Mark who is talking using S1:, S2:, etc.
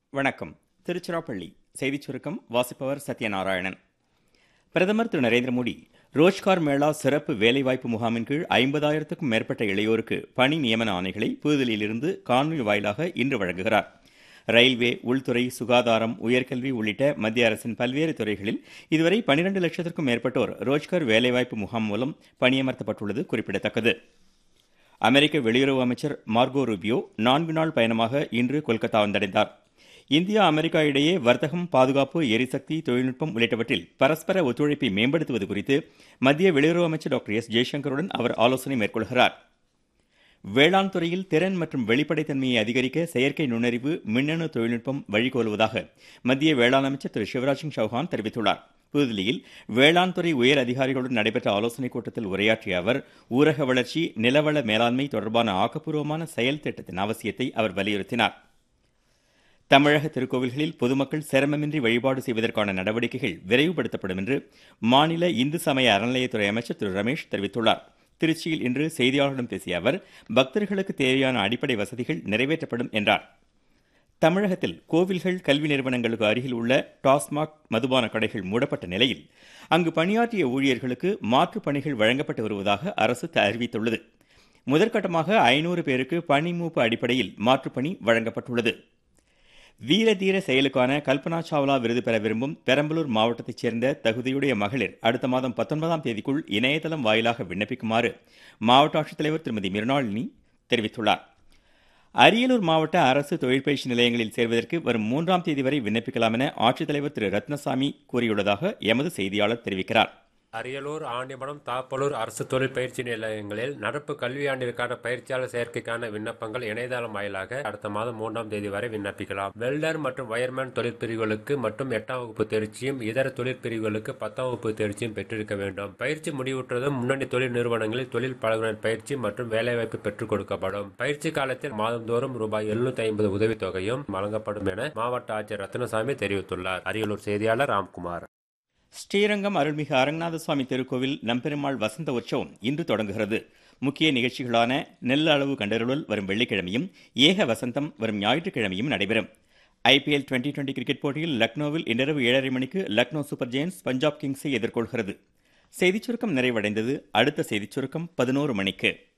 S1: வணக்கம் திருச்சிராப்பள்ளி செய்திச் சுருக்கம் வாசிப்பவர் சத்யநாராயணன் பிரதமர் திரு நரேந்திர மோடி ரோஜ்கார் மேளா சிறப்பு வேலைவாய்ப்பு முகாமின் கீழ் ஐம்பதாயிரத்துக்கும் மேற்பட்ட இளையோருக்கு பணி நியமன ஆணைகளை புதுதில்லியிலிருந்து காணொலி வாயிலாக இன்று வழங்குகிறார் ரயில்வே உள்துறை சுகாதாரம் உயர்கல்வி உள்ளிட்ட மத்திய அரசின் பல்வேறு துறைகளில் இதுவரை பனிரெண்டு லட்சத்திற்கும் மேற்பட்டோர் ரோஜ்கார் வேலைவாய்ப்பு முகாம் மூலம் பணியமர்த்தப்பட்டுள்ளது குறிப்பிடத்தக்கது அமெரிக்க வெளியுறவு அமைச்சர் மார்கோ ரூபியோ நான்கு நாள் பயணமாக இன்று கொல்கத்தா வந்தடைந்தார் இந்தியா அமெரிக்கா இடையே வர்த்தகம் பாதுகாப்பு எரிசக்தி தொழில்நுட்பம் உள்ளிட்டவற்றில் பரஸ்பர ஒத்துழைப்பை மேம்படுத்துவது குறித்து மத்திய வெளியுறவு அமைச்சர் டாக்டர் எஸ் ஜெய்சங்கருடன் அவர் ஆலோசனை மேற்கொள்கிறார் வேளாண் துறையில் திறன் மற்றும் வெளிப்படைத்தன்மையை அதிகரிக்க செயற்கை நுண்ணறிவு மின்னணு தொழில்நுட்பம் வழிகோலுவதாக மத்திய வேளாண் அமைச்சர் திரு சிவராஜ் சிங் சௌஹான் தெரிவித்துள்ளார் புதுதில்லியில் வேளாண் துறை உயர் அதிகாரிகளுடன் நடைபெற்ற ஆலோசனைக் கூட்டத்தில் உரையாற்றிய அவர் ஊரக வளர்ச்சி நிலவள மேலாண்மை தொடர்பான ஆக்கப்பூர்வமான செயல் திட்டத்தின் அவசியத்தை அவர் வலியுறுத்தினார் தமிழக திருக்கோவில்களில் பொதுமக்கள் சிரமமின்றி வழிபாடு செய்வதற்கான நடவடிக்கைகள் விரைவுபடுத்தப்படும் என்று மாநில இந்து சமய அறநிலையத்துறை அமைச்சர் திரு ரமேஷ் தெரிவித்துள்ளார் திருச்சியில் இன்று செய்தியாளர்களிடம் பேசிய அவர் பக்தர்களுக்கு தேவையான அடிப்படை வசதிகள் நிறைவேற்றப்படும் என்றார் தமிழகத்தில் கோவில்கள் கல்வி நிறுவனங்களுக்கு அருகில் உள்ள டாஸ்மாக் மதுபான கடைகள் மூடப்பட்ட நிலையில் அங்கு பணியாற்றிய ஊழியர்களுக்கு மாற்றுப் பணிகள் வழங்கப்பட்டு வருவதாக அரசு அறிவித்துள்ளது முதற்கட்டமாக ஐநூறு பேருக்கு பணி மூப்பு அடிப்படையில் மாற்றுப்பணி வழங்கப்பட்டுள்ளது வீர தீர செயலுக்கான கல்பனா சாவ்லா விருது பெற விரும்பும் பெரம்பலூர் மாவட்டத்தைச் சேர்ந்த தகுதியுடைய மகளிர் அடுத்த மாதம் பத்தொன்பதாம் தேதிக்குள் இணையதளம் வாயிலாக விண்ணப்பிக்குமாறு மாவட்ட ஆட்சித்தலைவர் திருமதி மிருணாளினி தெரிவித்துள்ளார் அரியலூர் மாவட்ட அரசு தொழிற்பயிற்சி நிலையங்களில் சேர்வதற்கு வரும் மூன்றாம் தேதி வரை விண்ணப்பிக்கலாம் என ஆட்சித்தலைவர் திரு ரத்னசாமி கூறியுள்ளதாக எமது செய்தியாளர் தெரிவிக்கிறார்
S2: அரியலூர் ஆண்டிமடம் தாப்பலூர் அரசு தொழில் பயிற்சி நிலையங்களில் நடப்பு கல்வியாண்டிற்கான பயிற்சியாளர் சேர்க்கைக்கான விண்ணப்பங்கள் இணையதளம் வாயிலாக அடுத்த மாதம் மூன்றாம் தேதி வரை விண்ணப்பிக்கலாம் வெல்டர் மற்றும் வயர்மேன் தொழிற்பிரிவுகளுக்கு மட்டும் எட்டாம் வகுப்பு தேர்ச்சியும் இதர தொழிற்பிரிவுகளுக்கு பத்தாம் வகுப்பு தேர்ச்சியும் பெற்றிருக்க வேண்டும் பயிற்சி முடிவுற்றதும் முன்னணி தொழில் நிறுவனங்களில் தொழில் பழகுனர் பயிற்சி மற்றும் வேலைவாய்ப்பு பெற்றுக் கொடுக்கப்படும் பயிற்சி காலத்தில் மாதந்தோறும் ரூபாய் எழுநூத்தி ஐம்பது உதவித்தொகையும் வழங்கப்படும் என மாவட்ட ஆட்சியர் ரத்னசாமி தெரிவித்துள்ளார் அரியலூர் செய்தியாளர் ராம்குமார்
S1: ஸ்ரீரங்கம் அருள்மிகு அரங்கநாத சுவாமி திருக்கோவில் நம்பெருமாள் வசந்த உற்சவம் இன்று தொடங்குகிறது முக்கிய நிகழ்ச்சிகளான நெல் அளவு கண்டருளல் வரும் வெள்ளிக்கிழமையும் ஏக வசந்தம் வரும் ஞாயிற்றுக்கிழமையும் நடைபெறும் ஐபிஎல் டுவெண்டி டுவெண்டி கிரிக்கெட் போட்டியில் லக்னோவில் இன்றிரவு ஏழரை மணிக்கு லக்னோ சூப்பர் ஜெயின்ஸ் பஞ்சாப் கிங்ஸை எதிர்கொள்கிறது செய்திச் சுருக்கம் நிறைவடைந்தது அடுத்த செய்திச் சுருக்கம் பதினோரு மணிக்கு